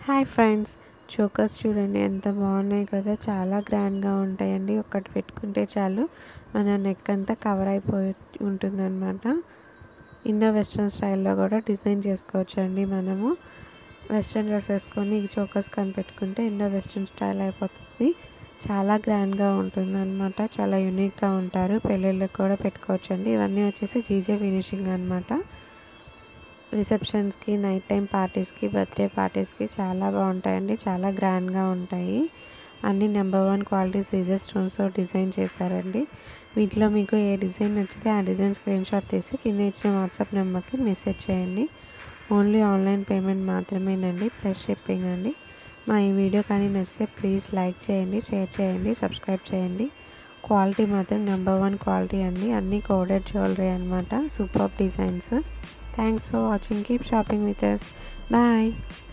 hi friends chokers చూడండి ఎంత బాగున్నాయి కదా చాలా గ్రాండ్గా ఉంటాయండి ఒకటి పెట్టుకుంటే చాలు మన నెక్ అంతా కవర్ అయిపోయి ఉంటుందన్నమాట ఇండో వెస్ట్రన్ స్టైల్లో కూడా డిజైన్ చేసుకోవచ్చు అండి మనము వెస్ట్రన్ డ్రెస్ వేసుకొని ఈ చోకర్స్ కానీ పెట్టుకుంటే ఇండో వెస్ట్రన్ స్టైల్ అయిపోతుంది చాలా గ్రాండ్గా ఉంటుంది అనమాట చాలా యూనిక్గా ఉంటారు పెళ్ళిళ్ళకి కూడా పెట్టుకోవచ్చు అండి ఇవన్నీ వచ్చేసి జీజే ఫినిషింగ్ అనమాట రిసెప్షన్స్కి నైట్ టైం పార్టీస్కి బర్త్డే పార్టీస్కి చాలా బాగుంటాయండి చాలా గ్రాండ్గా ఉంటాయి అన్ని నెంబర్ వన్ క్వాలిటీ సీజర్ స్టోన్స్తో డిజైన్ చేశారండి వీటిలో మీకు ఏ డిజైన్ నచ్చితే ఆ డిజైన్ స్క్రీన్ షాట్ తీసి కింద ఇచ్చిన వాట్సాప్ నెంబర్కి మెసేజ్ చేయండి ఓన్లీ ఆన్లైన్ పేమెంట్ మాత్రమేనండి ప్లస్ షిప్పింగ్ అండి మా ఈ వీడియో కానీ నచ్చితే ప్లీజ్ లైక్ చేయండి షేర్ చేయండి సబ్స్క్రైబ్ చేయండి క్వాలిటీ మాత్రం నెంబర్ వన్ క్వాలిటీ అండి అన్నీ కోడెడ్ జ్యువెలరీ అనమాట super designs thanks for watching keep shopping with us bye